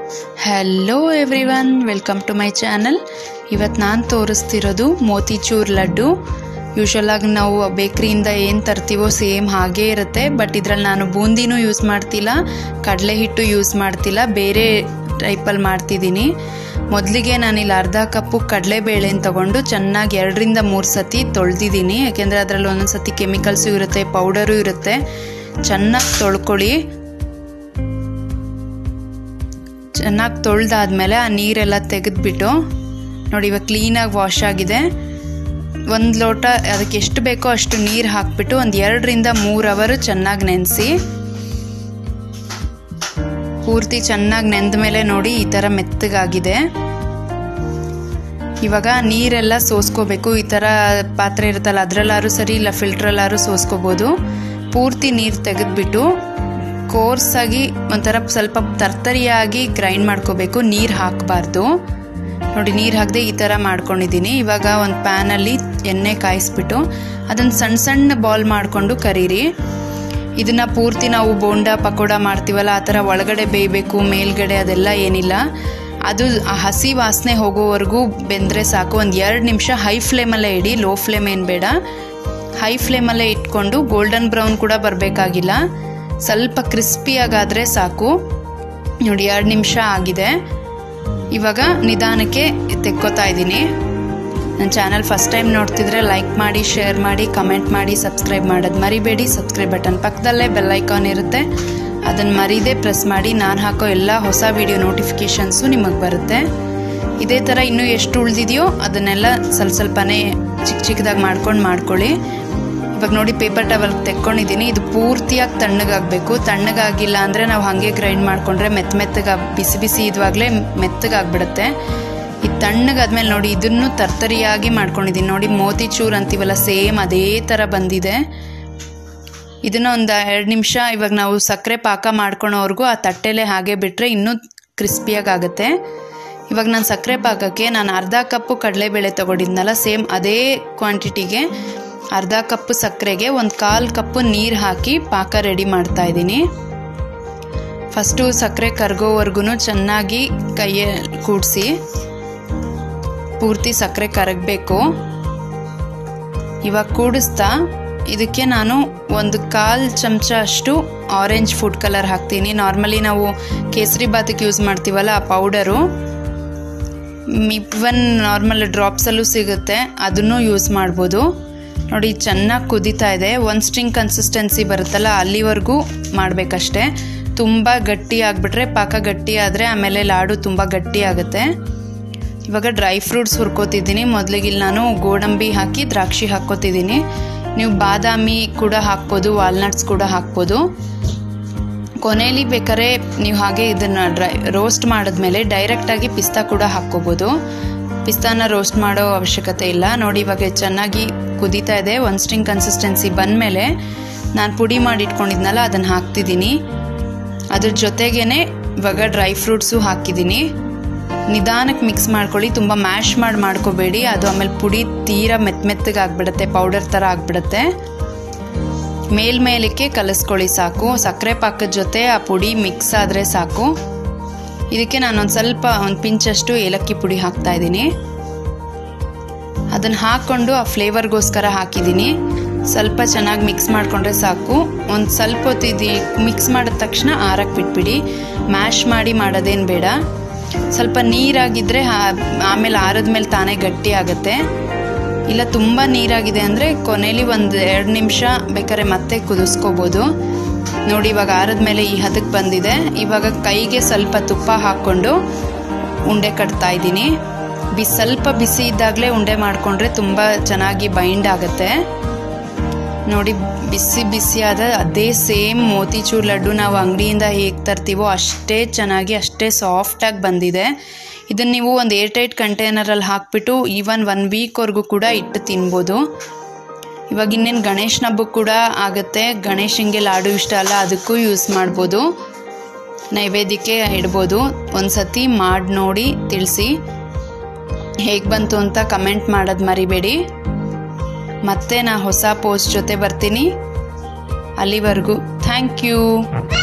hello everyone welcome to my channel ಇವತ್ತು ನಾನು ತೋರಿಸ್ತಿರೋದು ಮೋತಿಚೂರ್ laddu usual ಆಗಿ ನಾವು ಬೇಕ್ರಿಯಿಂದ ಏನು ತರ್ತೀವೋ ಸೇಮ್ ಹಾಗೇ ಇರುತ್ತೆ ಬಟ್ ಇದರಲ್ಲಿ ನಾನು ಬೂಂದಿನೂ ಯೂಸ್ ಮಾಡ್ತಿಲ್ಲ ಕಡಲೆ ಹಿಟ್ಟು ಯೂಸ್ ಮಾಡ್ತಿಲ್ಲ ಬೇರೆ ಟೈಪಲ್ಲಿ ಮಾಡ್ತಿದ್ದೀನಿ ಮೊದಲಿಗೆ ನಾನಿಲ್ಲಿ ಅರ್ಧ ಕಪ್ಪು ಕಡಲೆಬೇಳೆನ ತಗೊಂಡು ಚೆನ್ನಾಗಿ ಎರಡರಿಂದ ಮೂರು ಸತಿ ತೊಳೆದಿದ್ದೀನಿ ಯಾಕೆಂದರೆ ಅದರಲ್ಲಿ ಒಂದೊಂದು ಸತಿ ಕೆಮಿಕಲ್ಸು ಇರುತ್ತೆ ಪೌಡರು ಇರುತ್ತೆ ಚೆನ್ನಾಗಿ ತೊಳ್ಕೊಳ್ಳಿ ಚೆನ್ನಾಗಿ ತೊಳೆದಾದ್ಮೇಲೆ ಆ ನೀರೆಲ್ಲ ತೆಗೆದ್ಬಿಟ್ಟು ನೋಡಿ ಇವಾಗ ಕ್ಲೀನಾಗಿ ವಾಶ್ ಆಗಿದೆ ಒಂದು ಲೋಟ ಅದಕ್ಕೆ ಎಷ್ಟು ಬೇಕೋ ಅಷ್ಟು ನೀರು ಹಾಕ್ಬಿಟ್ಟು ಒಂದು ಎರಡರಿಂದ ಮೂರು ಅವರು ಚೆನ್ನಾಗಿ ನೆನೆಸಿ ಪೂರ್ತಿ ಚೆನ್ನಾಗಿ ನೆಂದ ಮೇಲೆ ನೋಡಿ ಈ ಥರ ಮೆತ್ತಗಾಗಿದೆ ಇವಾಗ ನೀರೆಲ್ಲ ಸೋಸ್ಕೋಬೇಕು ಈ ಥರ ಪಾತ್ರೆ ಇರುತ್ತಲ್ಲ ಅದರಲ್ಲಾರು ಸರಿ ಇಲ್ಲ ಫಿಲ್ಟ್ರಲ್ಲಾರು ಸೋಸ್ಕೋಬೋದು ಪೂರ್ತಿ ನೀರು ತೆಗೆದ್ಬಿಟ್ಟು ಕೋರ್ಸಾಗಿ ಒಂಥರ ಸ್ವಲ್ಪ ತರ್ತರಿಯಾಗಿ ಗ್ರೈಂಡ್ ಮಾಡ್ಕೋಬೇಕು ನೀರು ಹಾಕಬಾರ್ದು ನೋಡಿ ನೀರು ಹಾಕದೆ ಈ ಥರ ಮಾಡ್ಕೊಂಡಿದ್ದೀನಿ ಇವಾಗ ಒಂದು ಪ್ಯಾನಲ್ಲಿ ಎಣ್ಣೆ ಕಾಯಿಸ್ಬಿಟ್ಟು ಅದನ್ನು ಸಣ್ಣ ಸಣ್ಣ ಬಾಲ್ ಮಾಡಿಕೊಂಡು ಕರೀರಿ ಇದನ್ನು ಪೂರ್ತಿ ನಾವು ಬೋಂಡ ಪಕೋಡ ಮಾಡ್ತೀವಲ್ಲ ಆ ಥರ ಒಳಗಡೆ ಬೇಯಬೇಕು ಮೇಲ್ಗಡೆ ಅದೆಲ್ಲ ಏನಿಲ್ಲ ಅದು ಆ ಹಸಿ ವಾಸನೆ ಹೋಗೋವರೆಗೂ ಬೆಂದರೆ ಸಾಕು ಒಂದು ಎರಡು ನಿಮಿಷ ಹೈ ಫ್ಲೇಮಲ್ಲೇ ಇಡಿ ಲೋ ಫ್ಲೇಮ್ ಏನು ಬೇಡ ಹೈ ಫ್ಲೇಮಲ್ಲೇ ಇಟ್ಕೊಂಡು ಗೋಲ್ಡನ್ ಬ್ರೌನ್ ಕೂಡ ಬರಬೇಕಾಗಿಲ್ಲ ಸ್ವಲ್ಪ ಕ್ರಿಸ್ಪಿಯಾಗಾದರೆ ಸಾಕು ನೋಡಿ ಎರಡು ನಿಮಿಷ ಆಗಿದೆ ಇವಾಗ ನಿಧಾನಕ್ಕೆ ತೆಕ್ಕೋತಾ ಇದ್ದೀನಿ ನನ್ನ ಚಾನಲ್ ಫಸ್ಟ್ ಟೈಮ್ ನೋಡ್ತಿದ್ರೆ ಲೈಕ್ ಮಾಡಿ ಶೇರ್ ಮಾಡಿ ಕಮೆಂಟ್ ಮಾಡಿ ಸಬ್ಸ್ಕ್ರೈಬ್ ಮಾಡೋದು ಮರಿಬೇಡಿ ಸಬ್ಸ್ಕ್ರೈಬ್ ಬಟನ್ ಪಕ್ಕದಲ್ಲೇ ಬೆಲ್ ಐಕಾನ್ ಇರುತ್ತೆ ಅದನ್ನು ಮರೀದೇ ಪ್ರೆಸ್ ಮಾಡಿ ನಾನು ಹಾಕೋ ಎಲ್ಲ ಹೊಸ ವಿಡಿಯೋ ನೋಟಿಫಿಕೇಷನ್ಸು ನಿಮಗೆ ಬರುತ್ತೆ ಇದೇ ಥರ ಇನ್ನೂ ಎಷ್ಟು ಉಳಿದಿದೆಯೋ ಅದನ್ನೆಲ್ಲ ಸ್ವಲ್ಪ ಸ್ವಲ್ಪನೇ ಚಿಕ್ಕ ಚಿಕ್ಕದಾಗಿ ಮಾಡ್ಕೊಂಡು ಮಾಡ್ಕೊಳ್ಳಿ ಇವಾಗ ನೋಡಿ ಪೇಪರ್ ಟವಲ್ ತೆಕ್ಕೊಂಡಿದ್ದೀನಿ ಇದು ಪೂರ್ತಿಯಾಗಿ ತಣ್ಣಗಾಗಬೇಕು ತಣ್ಣಗಾಗಿಲ್ಲ ಅಂದರೆ ನಾವು ಹಾಗೆ ಗ್ರೈಂಡ್ ಮಾಡಿಕೊಂಡ್ರೆ ಮೆತ್ತ ಮೆತ್ತಗೆ ಬಿಸಿ ಬಿಸಿ ಇದುವಾಗಲೇ ಮೆತ್ತಗಾಗ್ಬಿಡುತ್ತೆ ಇದು ತಣ್ಣಗಾದ್ಮೇಲೆ ನೋಡಿ ಇದನ್ನು ತರ್ತರಿಯಾಗಿ ಮಾಡ್ಕೊಂಡಿದ್ದೀನಿ ನೋಡಿ ಮೋತಿಚೂರ್ ಅಂತೀವಲ್ಲ ಸೇಮ್ ಅದೇ ಥರ ಬಂದಿದೆ ಇದನ್ನು ಒಂದು ಎರಡು ನಿಮಿಷ ಇವಾಗ ನಾವು ಸಕ್ಕರೆ ಪಾಕ ಮಾಡ್ಕೊಳೋವರೆಗೂ ಆ ತಟ್ಟೆಲೆ ಹಾಗೆ ಬಿಟ್ಟರೆ ಇನ್ನೂ ಕ್ರಿಸ್ಪಿಯಾಗಿ ಆಗುತ್ತೆ ಇವಾಗ ನಾನು ಸಕ್ಕರೆ ಪಾಕಕ್ಕೆ ನಾನು ಅರ್ಧ ಕಪ್ಪು ಕಡಲೆಬೇಳೆ ತೊಗೊಂಡಿದ್ನಲ್ಲ ಸೇಮ್ ಅದೇ ಕ್ವಾಂಟಿಟಿಗೆ ಅರ್ಧ ಕಪ್ಪು ಸಕ್ಕರೆಗೆ ಒಂದು ಕಾಲು ಕಪ್ಪು ನೀರು ಹಾಕಿ ಪಾಕ ರೆಡಿ ಮಾಡ್ತಾ ಇದ್ದೀನಿ ಫಸ್ಟು ಸಕ್ಕರೆ ಕರಗೋವರೆಗೂ ಚೆನ್ನಾಗಿ ಕೈಯ ಕೂಡಿಸಿ ಪೂರ್ತಿ ಸಕ್ಕರೆ ಕರಗಬೇಕು ಇವಾಗ ಕೂಡಿಸ್ತಾ ಇದಕ್ಕೆ ನಾನು ಒಂದು ಕಾಲು ಚಮಚ ಅಷ್ಟು ಆರೆಂಜ್ ಫುಡ್ ಕಲರ್ ಹಾಕ್ತೀನಿ ನಾರ್ಮಲಿ ನಾವು ಕೇಸರಿ ಬಾತಿಗೆ ಯೂಸ್ ಮಾಡ್ತೀವಲ್ಲ ಆ ಪೌಡರು ಇವನ್ ನಾರ್ಮಲ್ ಡ್ರಾಪ್ಸಲ್ಲೂ ಸಿಗುತ್ತೆ ಅದನ್ನು ಯೂಸ್ ಮಾಡ್ಬೋದು ನೋಡಿ ಚೆನ್ನಾಗಿ ಕುದೀತಾ ಇದೆ ಒಂದು ಸ್ಟ್ರಿಂಗ್ ಕನ್ಸಿಸ್ಟೆನ್ಸಿ ಬರುತ್ತಲ್ಲ ಅಲ್ಲಿವರೆಗೂ ಮಾಡಬೇಕಷ್ಟೆ ತುಂಬ ಗಟ್ಟಿ ಆಗಿಬಿಟ್ರೆ ಪಾಕ ಗಟ್ಟಿ ಆದರೆ ಆಮೇಲೆ ಲಾಡು ತುಂಬ ಗಟ್ಟಿ ಆಗುತ್ತೆ ಇವಾಗ ಡ್ರೈ ಫ್ರೂಟ್ಸ್ ಹುರ್ಕೋತಿದ್ದೀನಿ ಮೊದಲಿಗೆ ಇಲ್ಲಿ ನಾನು ಗೋಡಂಬಿ ಹಾಕಿ ದ್ರಾಕ್ಷಿ ಹಾಕ್ಕೋತಿದ್ದೀನಿ ನೀವು ಬಾದಾಮಿ ಕೂಡ ಹಾಕ್ಬೋದು ವಾಲ್ನಟ್ಸ್ ಕೂಡ ಹಾಕ್ಬೋದು ಕೊನೆಯಲ್ಲಿ ಬೇಕಾದ್ರೆ ನೀವು ಹಾಗೆ ಇದನ್ನು ಡ್ರೈ ರೋಸ್ಟ್ ಮಾಡಿದ್ಮೇಲೆ ಡೈರೆಕ್ಟಾಗಿ ಪಿಸ್ತಾ ಕೂಡ ಹಾಕ್ಕೋಬೋದು ಪಿಸ್ತಾನ ರೋಸ್ಟ್ ಮಾಡೋ ಅವಶ್ಯಕತೆ ಇಲ್ಲ ನೋಡಿ ಇವಾಗ ಚೆನ್ನಾಗಿ ಕುದೀತಾ ಇದೆ ಒಂದು ಸ್ಟ್ರಿಂಗ್ ಕನ್ಸಿಸ್ಟೆನ್ಸಿ ಬಂದಮೇಲೆ ನಾನು ಪುಡಿ ಮಾಡಿ ಇಟ್ಕೊಂಡಿದ್ನಲ್ಲ ಅದನ್ನು ಹಾಕ್ತಿದ್ದೀನಿ ಅದ್ರ ಜೊತೆಗೇ ಇವಾಗ ಡ್ರೈ ಫ್ರೂಟ್ಸು ಹಾಕಿದ್ದೀನಿ ನಿಧಾನಕ್ಕೆ ಮಿಕ್ಸ್ ಮಾಡ್ಕೊಳ್ಳಿ ತುಂಬ ಮ್ಯಾಶ್ ಮಾಡಿ ಮಾಡ್ಕೋಬೇಡಿ ಅದು ಆಮೇಲೆ ಪುಡಿ ತೀರಾ ಮೆತ್ತ ಮೆತ್ತಗೆ ಆಗ್ಬಿಡುತ್ತೆ ಪೌಡರ್ ಥರ ಆಗ್ಬಿಡುತ್ತೆ ಮೇಲ್ಮೇಲಕ್ಕೆ ಕಲಿಸ್ಕೊಳ್ಳಿ ಸಾಕು ಸಕ್ಕರೆ ಪಾಕದ ಜೊತೆ ಆ ಪುಡಿ ಮಿಕ್ಸ್ ಆದರೆ ಸಾಕು ಇದಕ್ಕೆ ನಾನೊಂದು ಸ್ವಲ್ಪ ಒಂದು ಪಿಂಚಷ್ಟು ಏಲಕ್ಕಿ ಪುಡಿ ಹಾಕ್ತಾ ಇದ್ದೀನಿ ಅದನ್ನು ಹಾಕ್ಕೊಂಡು ಆ ಫ್ಲೇವರ್ಗೋಸ್ಕರ ಹಾಕಿದ್ದೀನಿ ಸ್ವಲ್ಪ ಚೆನ್ನಾಗಿ ಮಿಕ್ಸ್ ಮಾಡಿಕೊಂಡ್ರೆ ಸಾಕು ಒಂದು ಸ್ವಲ್ಪ ಹೊತ್ತು ಇದು ಮಿಕ್ಸ್ ಮಾಡಿದ ತಕ್ಷಣ ಆರಕ್ಕೆ ಬಿಟ್ಬಿಡಿ ಮ್ಯಾಶ್ ಮಾಡಿ ಮಾಡೋದೇನು ಬೇಡ ಸ್ವಲ್ಪ ನೀರಾಗಿದ್ದರೆ ಆಮೇಲೆ ಆರಿದ್ಮೇಲೆ ತಾನೇ ಗಟ್ಟಿ ಆಗುತ್ತೆ ಇಲ್ಲ ತುಂಬ ನೀರಾಗಿದೆ ಅಂದರೆ ಕೊನೆಯಲ್ಲಿ ಒಂದು ಎರಡು ನಿಮಿಷ ಬೇಕಾದ್ರೆ ಮತ್ತೆ ಕುದಿಸ್ಕೋಬೋದು ನೋಡಿ ಇವಾಗ ಆರಿದ್ಮೇಲೆ ಈ ಹದಕ್ಕೆ ಬಂದಿದೆ ಇವಾಗ ಕೈಗೆ ಸ್ವಲ್ಪ ತುಪ್ಪ ಹಾಕ್ಕೊಂಡು ಉಂಡೆ ಕಟ್ತಾ ಇದ್ದೀನಿ ಬಿ ಸ್ವಲ್ಪ ಬಿಸಿ ಇದ್ದಾಗಲೇ ಉಂಡೆ ಮಾಡಿಕೊಂಡ್ರೆ ತುಂಬ ಚೆನ್ನಾಗಿ ಬೈಂಡ್ ಆಗುತ್ತೆ ನೋಡಿ ಬಿಸಿ ಬಿಸಿಯಾದ ಅದೇ ಸೇಮ್ ಮೋತಿಚೂರ್ ಲಡ್ಡು ನಾವು ಅಂಗಡಿಯಿಂದ ಹೇಗೆ ತರ್ತೀವೋ ಅಷ್ಟೇ ಚೆನ್ನಾಗಿ ಅಷ್ಟೇ ಸಾಫ್ಟಾಗಿ ಬಂದಿದೆ ಇದನ್ನು ನೀವು ಒಂದು ಏರ್ ಟೈಟ್ ಕಂಟೈನರಲ್ಲಿ ಹಾಕ್ಬಿಟ್ಟು ಈವನ್ ಒನ್ ವೀಕ್ವರೆಗೂ ಕೂಡ ಇಟ್ಟು ತಿನ್ಬೋದು ಇವಾಗ ಇನ್ನೇನು ಗಣೇಶನ ಹಬ್ಬಕ್ಕೆ ಕೂಡ ಆಗುತ್ತೆ ಗಣೇಶನಿಗೆ ಲಾಡು ಇಷ್ಟ ಅಲ್ಲ ಅದಕ್ಕೂ ಯೂಸ್ ಮಾಡ್ಬೋದು ನೈವೇದ್ಯಕ್ಕೆ ಇಡ್ಬೋದು ಒಂದು ಸತಿ ಮಾಡಿ ನೋಡಿ ತಿಳಿಸಿ ಹೇಗೆ ಬಂತು ಅಂತ ಕಮೆಂಟ್ ಮಾಡೋದು ಮರಿಬೇಡಿ ಮತ್ತೆ ನಾ ಹೊಸ ಪೋಸ್ಟ್ ಜೊತೆ ಬರ್ತೀನಿ ಅಲ್ಲಿವರೆಗೂ ಥ್ಯಾಂಕ್ ಯು